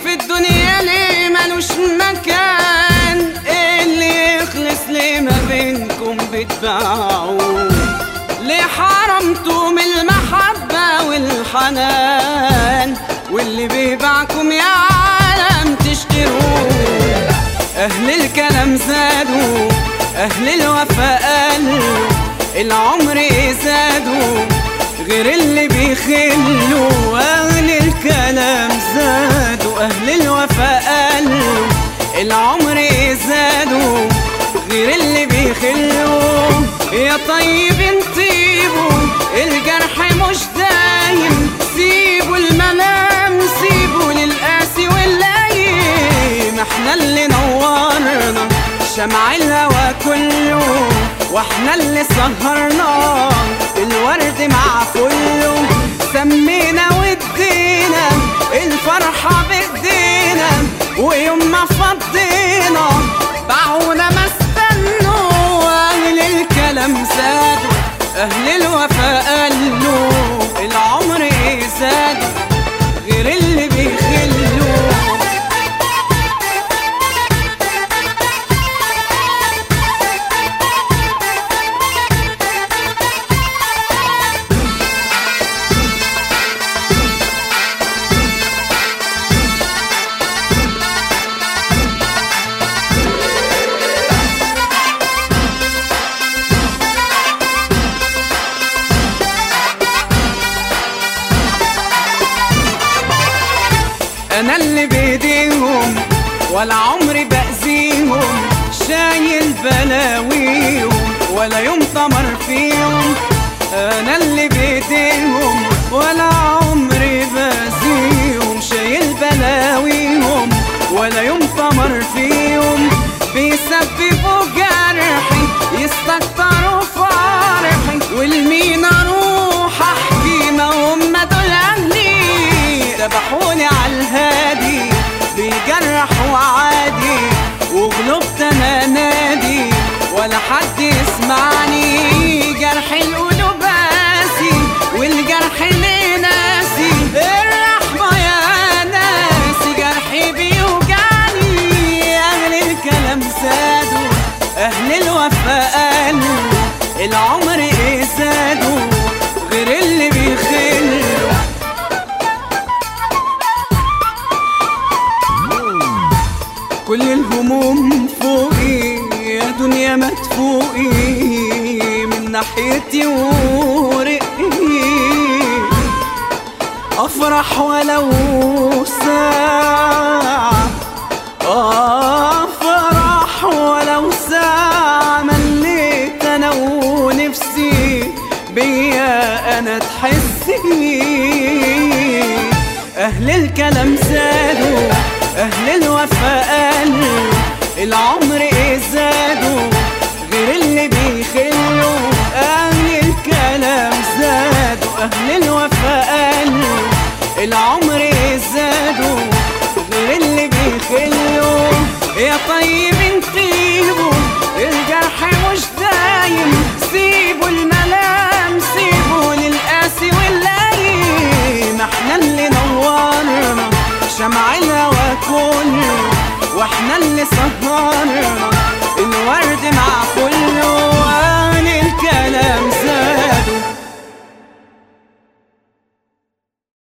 في الدنيا ليه ملوش مكان اللي يخلص ليه ما بينكم بتباعوا ليه حرمتم المحبة والحنان واللي بيباعكم يا عالم تشتروه أهل الكلام زادوا أهل الوفاء قالوا العمر زادوا غير اللي بيخلوا أهل الكلام زادوا أهل الوفاء قالوا العمر زادوا غير اللي بيخلوا يا طيب طيبوا الجرح مش دايم سيبوا الملام سيبوا للقاسي واللايم احنا اللي نورنا شمع الهوى كله واحنا اللي سهرنا الورد مع كله سمينا ودينا الفرحة بايدينا ويوم ما فضينا باعونا ما استنوا اهل الكلام زادوا اهل الوفاء قالوا العمر زاد غير اللي بيخلوا انا اللي بايديهم ولا عمري باذيهم شايل بلاويهم ولا يوم طمر فيهم انا اللي بايديهم ولا عمري باذيهم شايل بلاويهم ولا يوم طمر فيهم بيسببوا جرحي يستكتروا فرحي والمين اروح احكي ما هم دول اهلي ذبحوني على الهادي بيجرحوا عادي وغلبت انا نادي ولا حد يسمعني جرح القلوب قاسي والجرح ليه ناسي الرحمة يا ناسي جرحي بيوجعني أهل الكلام زادوا أهل الوفاء قالوا العمر إيه زادوا غير اللي بيخلوا كل الهموم فوقي يا دنيا ما تفوقي من ناحيتي ورقي افرح ولو ساعة افرح ولو ساعة مليت انا ونفسي بيا انا تحسي اهل الكلام زادوا اهل الوفاء قالوا العمر ايه زادوا غير اللي بيخلوا اهل الكلام زادوا اهل الوفاء قالوا العمر ايه زادوا غير اللي بيخلوا يا طيب طيبوا الجرح مش دايم سيبوا الملام سيبوا للقاسي واللايم احنا اللي نورنا شمع الهوى كله واحنا اللي سهرنا